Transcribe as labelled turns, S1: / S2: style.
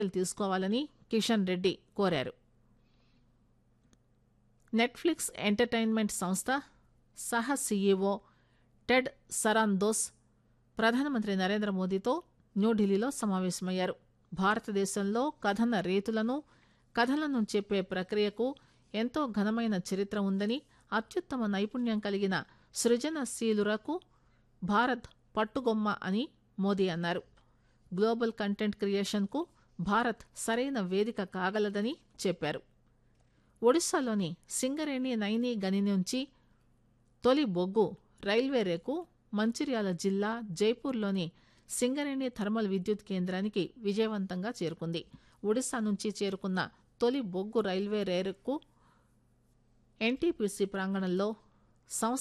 S1: చర్యలు తీసుకోవాలని కిషన్ రెడ్డి కోరారు నెట్ఫ్లిక్స్ ఎంటర్టైన్మెంట్ సంస్థ సహ సీఈఓ టెడ్ సరాందోస్ ప్రధానమంత్రి నరేంద్ర మోదీతో న్యూఢిల్లీలో సమావేశమయ్యారు భారతదేశంలో కథన రీతులను కథలను చెప్పే ప్రక్రియకు ఎంతో ఘనమైన చరిత్ర ఉందని అత్యుత్తమ నైపుణ్యం కలిగిన సృజనశీలురకు భారత్ పట్టుగొమ్మ అని మోదీ అన్నారు గ్లోబల్ కంటెంట్ క్రియేషన్కు భారత్ సరైన వేదిక కాగలదని చెప్పారు ఒడిశాలోని సింగరేణి నైని గని నుంచి తొలి బొగ్గు రైల్వే రేకు మంచిర్యాల జిల్లా జైపూర్లోని సింగరేణి థర్మల్ విద్యుత్ కేంద్రానికి విజయవంతంగా చేరుకుంది ఒడిశా నుంచి చేరుకున్న తొలి బొగ్గు రైల్వే రేకు ఎన్టీపీసీ ప్రాంగణంలో సంస్థ